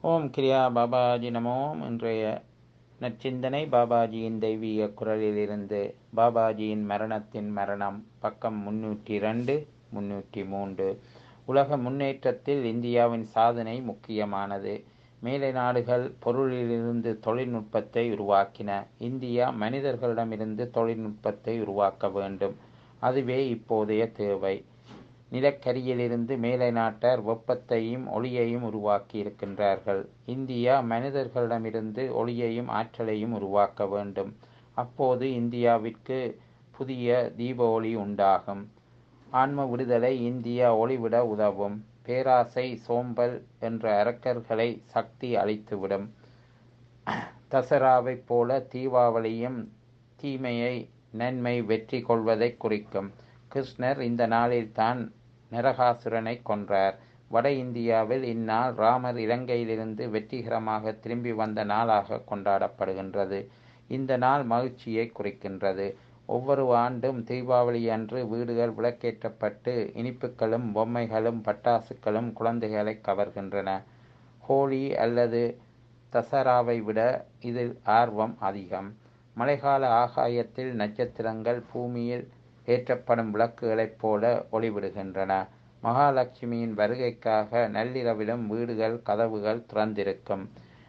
ஓம் கிரியா பாபாஜி நமோம் இன்றைய நற்சிந்தனை பாபாஜியின் தெய்வீக குரலிலிருந்து பாபாஜியின் மரணத்தின் மரணம் பக்கம் முன்னூற்றி ரெண்டு முன்னூற்றி மூன்று உலக முன்னேற்றத்தில் இந்தியாவின் சாதனை முக்கியமானது மேலை நாடுகள் பொருளிலிருந்து தொழில்நுட்பத்தை உருவாக்கின இந்தியா மனிதர்களிடமிருந்து தொழில்நுட்பத்தை உருவாக்க வேண்டும் அதுவே இப்போதைய தேவை நிலக்கரியிலிருந்து மேலை நாட்டார் வெப்பத்தையும் ஒளியையும் உருவாக்கி இருக்கின்றார்கள் இந்தியா மனிதர்களிடமிருந்து ஒளியையும் ஆற்றலையும் உருவாக்க வேண்டும் அப்போது இந்தியாவிற்கு புதிய தீப ஒளி உண்டாகும் ஆன்ம விடுதலை இந்தியா ஒளிவிட உதவும் பேராசை சோம்பல் என்ற அரக்கர்களை சக்தி அளித்துவிடும் தசராவைப் போல தீபாவளியும் தீமையை நன்மை வெற்றி கொள்வதை குறிக்கும் கிருஷ்ணர் இந்த நாளில்தான் நரகாசுரனை கொன்றார் வட இந்தியாவில் இந்நாள் ராமர் இலங்கையிலிருந்து வெற்றிகரமாக திரும்பி வந்த நாளாக கொண்டாடப்படுகின்றது இந்த நாள் மகிழ்ச்சியை குறிக்கின்றது ஒவ்வொரு ஆண்டும் தீபாவளி அன்று வீடுகள் விளக்கேற்றப்பட்டு இனிப்புகளும் பொம்மைகளும் பட்டாசுகளும் குழந்தைகளை கவர்கின்றன ஹோலி அல்லது தசராவை விட இதில் ஆர்வம் அதிகம் மழைக்கால ஆகாயத்தில் நட்சத்திரங்கள் பூமியில் ஏற்றப்படும் விளக்குகளைப் போல ஒளிவிடுகின்றன மகாலட்சுமியின் வருகைக்காக நள்ளிரவிலும் வீடுகள் கதவுகள் திறந்திருக்கும்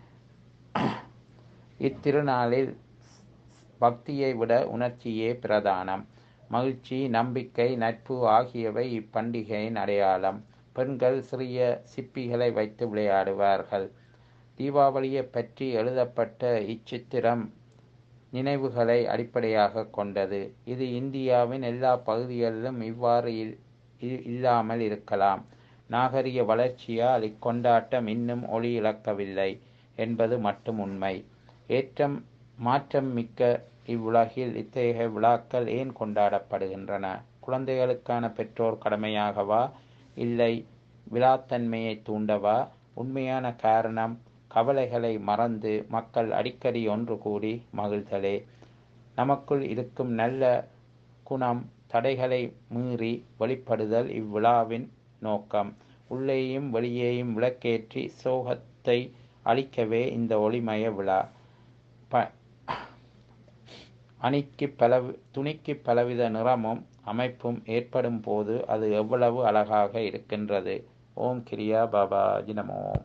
இத்திருநாளில் பக்தியை விட உணர்ச்சியே பிரதானம் மகிழ்ச்சி நம்பிக்கை நட்பு ஆகியவை இப்பண்டிகையின் அடையாளம் பெண்கள் சிறிய சிப்பிகளை வைத்து விளையாடுவார்கள் தீபாவளியை பற்றி எழுதப்பட்ட இச்சித்திரம் நினைவுகளை அடிப்படையாக கொண்டது இது இந்தியாவின் எல்லா பகுதிகளிலும் இவ்வாறு இல்லாமல் இருக்கலாம் நாகரிக வளர்ச்சியால் இக்கொண்டாட்டம் இன்னும் ஒளி இழக்கவில்லை என்பது மட்டும் உண்மை ஏற்றம் மாற்றம் மிக்க இவ்வுலகில் இத்தகைய விழாக்கள் ஏன் கொண்டாடப்படுகின்றன குழந்தைகளுக்கான பெற்றோர் கடமையாகவா இல்லை விழாத்தன்மையை தூண்டவா உண்மையான காரணம் கவலைகளை மறந்து மக்கள் அடிக்கடி ஒன்று கூடி மகிழ்தலே நமக்குள் இருக்கும் நல்ல குணம் தடைகளை மீறி வெளிப்படுதல் இவ்விழாவின் நோக்கம் உள்ளேயும் வெளியேயும் விளக்கேற்றி சோகத்தை அளிக்கவே இந்த ஒளிமய விழா ப அணிக்கு பல துணிக்கு பலவித நிறமும் அமைப்பும் ஏற்படும் போது அது எவ்வளவு அழகாக இருக்கின்றது ஓம் கிரியா பாபா ஜினமோம்